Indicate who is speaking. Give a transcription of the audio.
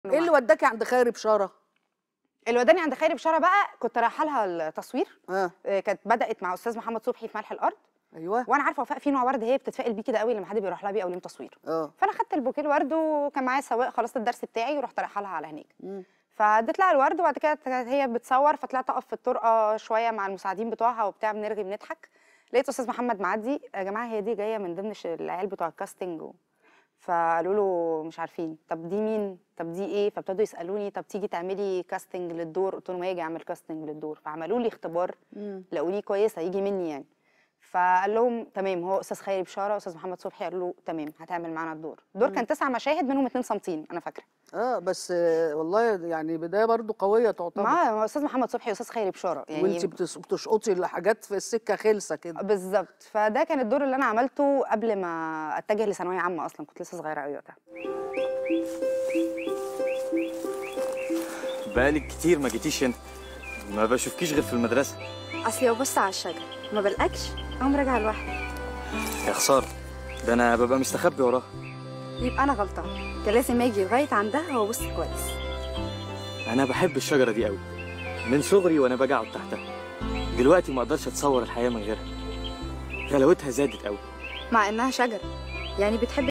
Speaker 1: ايه اللي وداكي عند خيري بشاره
Speaker 2: اللي وداني عند خيري بشاره بقى كنت رايحه لها التصوير
Speaker 1: اه
Speaker 2: آه، كانت بدات مع استاذ محمد صبحي في ملح الارض
Speaker 1: ايوه
Speaker 2: وانا عارفه وفاء في نوع ورد هي بتتفائل بيه كده قوي لما حد بيروح لها بيه او ليه تصوير
Speaker 1: اه
Speaker 2: فانا خدت البوكيه الورد وكان معايا سواق خلصت الدرس بتاعي ورحت رايحه لها على هناك
Speaker 1: مم.
Speaker 2: فاديت لها الورد وبعد كده كانت هي بتصور فطلعت اقف في الطرقه شويه مع المساعدين بتوعها وبتاع بنرغي بنضحك لقيت استاذ محمد معدي يا جماعه هي دي جايه من ضمن ش- العيال بتوع الكاستنج و... فقالوا له مش عارفين طب دي مين طب دي ايه فابتدوا يسالوني طب تيجي تعملي كاستنج للدور قلت لهم هاجي اعمل كاستنج للدور فعملوا لي اختبار
Speaker 1: مم.
Speaker 2: لقوني كويسه يجي مني يعني فقال لهم تمام هو استاذ خيري بشاره واستاذ محمد صبحي قالوا له تمام هتعمل معانا الدور الدور كان تسع مشاهد منهم اتنين صامتين انا فاكره
Speaker 1: اه بس آه، والله يعني بدايه برضو قويه تعتبر
Speaker 2: مع استاذ محمد صبحي واستاذ خيري بشاره يعني
Speaker 1: وانت بتس- بتشقطي الحاجات في السكه خلسه كده
Speaker 2: بالظبط فده كان الدور اللي انا عملته قبل ما اتجه لثانويه عامه اصلا كنت لسه صغيره قوي وقتها
Speaker 3: بقالك كتير ما جيتيش هنا ما بشوفكيش غير في المدرسة
Speaker 4: اصلي ببص على الشجر ما بلقكش اقوم راجعه لوحدي
Speaker 3: يا خسارة ده أنا ببقى مستخبي وراها
Speaker 4: يبقى انا غلطانه كان لازم اجي لغايه عندها وابص كويس
Speaker 3: أنا بحب الشجرة دي قوي من صغري وأنا بقعد تحتها دلوقتي ما أقدرش أتصور الحياة من غيرها غلاوتها زادت قوي
Speaker 4: مع انها شجره يعني بتحب